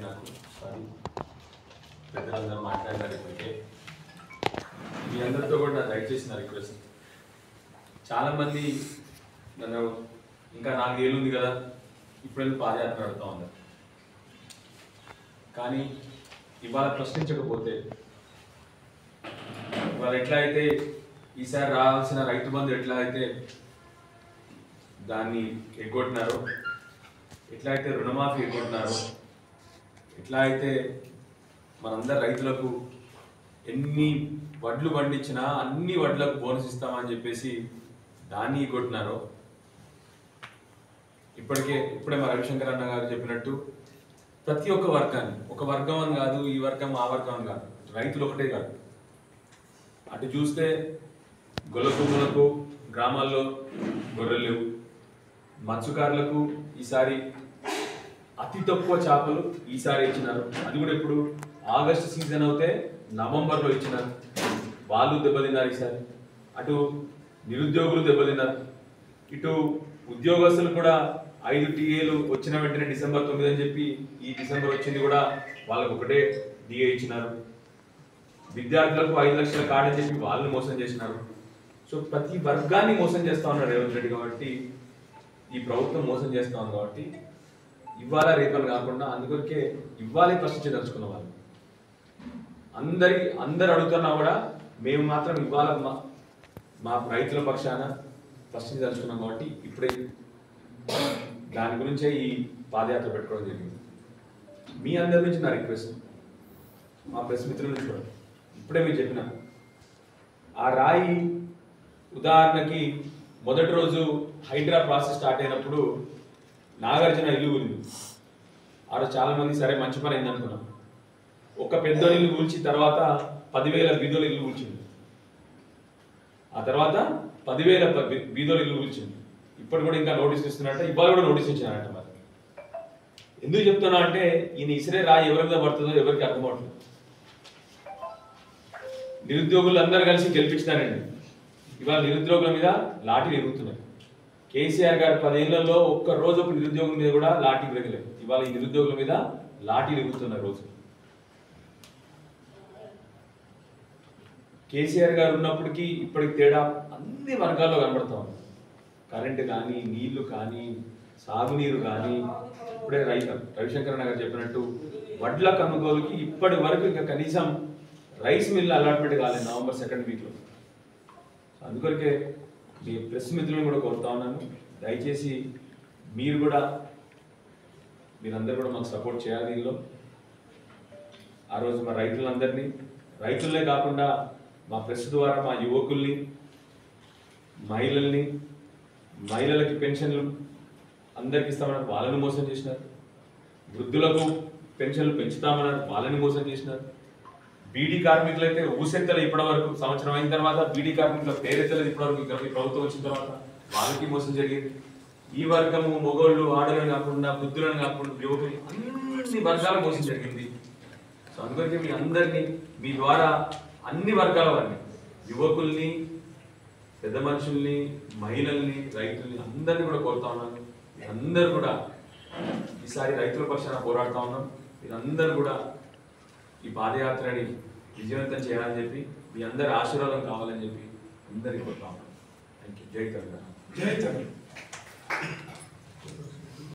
నాకు సారీ పెద్దలందరూ మాట్లాడినారు ఇప్పటికే మీ అందరితో కూడా నాకు దయచేసి నా రిక్వెస్ట్ చాలా మంది నన్ను ఇంకా నాలుగేళ్ళు ఉంది కదా ఇప్పుడు ఎందుకు పాదయాత్ర నడుతూ ఉన్నారు కానీ ఇవాళ ప్రశ్నించకపోతే ఇవాళ ఎట్లా అయితే ఈసారి రావాల్సిన రైతు బంధు ఎట్లా అయితే దాన్ని ఎగ్గొట్టినారో ఎట్లా అయితే రుణమాఫీ ఎగ్గొట్టినారో ఎట్లా అయితే మనందరు రైతులకు ఎన్ని వడ్లు పండించినా అన్ని వడ్లకు బోనస్ ఇస్తామని చెప్పేసి దాన్ని కొట్టినారో ఇప్పటికే ఇప్పుడే మా రవిశంకర్ అన్న గారు చెప్పినట్టు ప్రతి ఒక్క వర్గాన్ని ఒక వర్గం అని కాదు ఈ వర్గం ఆ వర్గం అని కాదు రైతులు ఒకటే కాదు అటు చూస్తే గొల్లపువ్వులకు గ్రామాల్లో గొర్రెలు లేవు మత్స్యకారులకు ఈసారి అతి తక్కువ చేపలు ఈసారి ఇచ్చినారు అది కూడా ఇప్పుడు ఆగస్టు సీజన్ అవుతే నవంబర్లో ఇచ్చినారు వాళ్ళు దెబ్బతిన్నారు ఈసారి అటు నిరుద్యోగులు దెబ్బతిన్నారు ఇటు ఉద్యోగస్తులు కూడా ఐదు టీఏలు వచ్చిన వెంటనే డిసెంబర్ తొమ్మిది అని చెప్పి ఈ డిసెంబర్ వచ్చింది కూడా వాళ్ళకు ఒకటే డిఏ ఇచ్చినారు విద్యార్థులకు ఐదు లక్షల కార్డు అని చెప్పి వాళ్ళని మోసం చేసినారు సో ప్రతి వర్గాన్ని మోసం చేస్తా ఉన్నాడు రేవంత్ రెడ్డి కాబట్టి ఈ ప్రభుత్వం మోసం చేస్తా ఉంది కాబట్టి ఇవ్వాల రేపని కాకుండా అందుకొరకే ఇవ్వాలి ప్రశ్నించదలుచుకున్న వాళ్ళు అందరి అందరు అడుగుతున్నా కూడా మేము మాత్రం ఇవాళ మా మా రైతుల పక్షాన ప్రశ్నించదలుచుకున్నాం కాబట్టి ఇప్పుడే దాని గురించే ఈ పాదయాత్ర పెట్టుకోవడం జరిగింది మీ అందరి నుంచి నా రిక్వెస్ట్ మా ప్రెస్ మిత్రుల నుంచి కూడా ఇప్పుడే మీరు చెప్పిన ఆ రాయి ఉదాహరణకి మొదటి రోజు హైడ్రా ప్రాసెస్ స్టార్ట్ అయినప్పుడు నాగార్జున ఇల్లు కూలింది ఆ రోజు చాలా మంది సరే మంచి పని అయింది అనుకున్నాం ఒక పెద్ద ఇల్లు కూల్చి తర్వాత పదివేల బీదోల ఇల్లు కూల్చింది ఆ తర్వాత పదివేల ప- బీ- బీదోల ఇల్లు కూల్చింది ఇప్పుడు కూడా ఇంకా నోటీస్ ఇస్తున్నట్ట ఇవాళ కూడా నోటీస్ ఇచ్చినారంట మరి ఎందుకు చెప్తున్నా అంటే ఈయన ఇసిరే రాయి ఎవరి మీద పడుతుందో ఎవరికి అర్థం అవట్లేదు నిరుద్యోగులు అందరూ కలిసి గెలిపించినారండి ఇవాళ నిరుద్యోగుల మీద లాఠీలు ఎరుగుతున్నాయి కేసీఆర్ గారి పదేళ్లలో ఒక్క రోజు ఒక నిరుద్యోగుల మీద కూడా లాఠీ విరగలేదు ఇవాళ ఈ నిరుద్యోగుల మీద లాఠీలు ఎగురుతున్నాయి రోజు కేసీఆర్ గారు ఉన్నప్పటికీ ఇప్పటికి తేడా అన్ని వర్గాల్లో కనబడతా ఉంది కరెంటు కానీ నీళ్లు కానీ సాగునీరు కానీ ఇప్పుడే రైతు రవిశంకర్ గారు చెప్పినట్టు వడ్ల కొనుగోలుకి ఇప్పటి వరకు ఇంకా కనీసం రైస్ మిల్ అలాట్మెంట్ కాలేదు నవంబర్ సెకండ్ వీక్లో అందుకొరకే మీ ప్రెస్ మిత్రులను కూడా కోరుతా ఉన్నాను దయచేసి మీరు కూడా మీరందరూ కూడా మాకు సపోర్ట్ చేయాలి దీనిలో ఆ రోజు మా రైతులందరినీ రైతులనే కాకుండా మా ప్రెస్ ద్వారా మా యువకుల్ని మహిళల్ని మహిళలకి పెన్షన్లు అందరికి ఇస్తామన్నారు వాళ్ళని మోసం చేసినారు వృద్ధులకు పెన్షన్లు పెంచుతామన్నారు వాళ్ళని మోసం చేసినారు బీడీ కార్మికులైతే ఊసెత్తలు ఇప్పటి వరకు సంవత్సరం అయిన తర్వాత బీడీ కార్మికుల పేరెత్తలేదు ఇప్పటి వరకు ఇక్కడ ఈ ప్రభుత్వం వచ్చిన తర్వాత వాళ్ళకి మోసం జరిగింది ఈ వర్గము మొగోళ్ళు ఆడలను కాకుండా వృద్ధులను కాకుండా యువకులు అన్ని వర్గాల మోసం జరిగింది సో అందుకని మీ అందరినీ మీ ద్వారా అన్ని వర్గాల వారిని యువకుల్ని పెద్ద మనుషుల్ని మహిళల్ని రైతుల్ని అందరినీ కూడా కోరుతా ఉన్నాను మీరందరూ కూడా ఈసారి రైతుల పక్షాన పోరాడుతా ఉన్నాం మీరందరూ కూడా ఈ పాదయాత్రని విజయవంతం చేయాలని చెప్పి మీ అందరి ఆశీర్వాదం కావాలని చెప్పి అందరికీ కోరుతా ఉన్నాను థ్యాంక్ యూ జై తెలంగాణ జై తెలంగాణ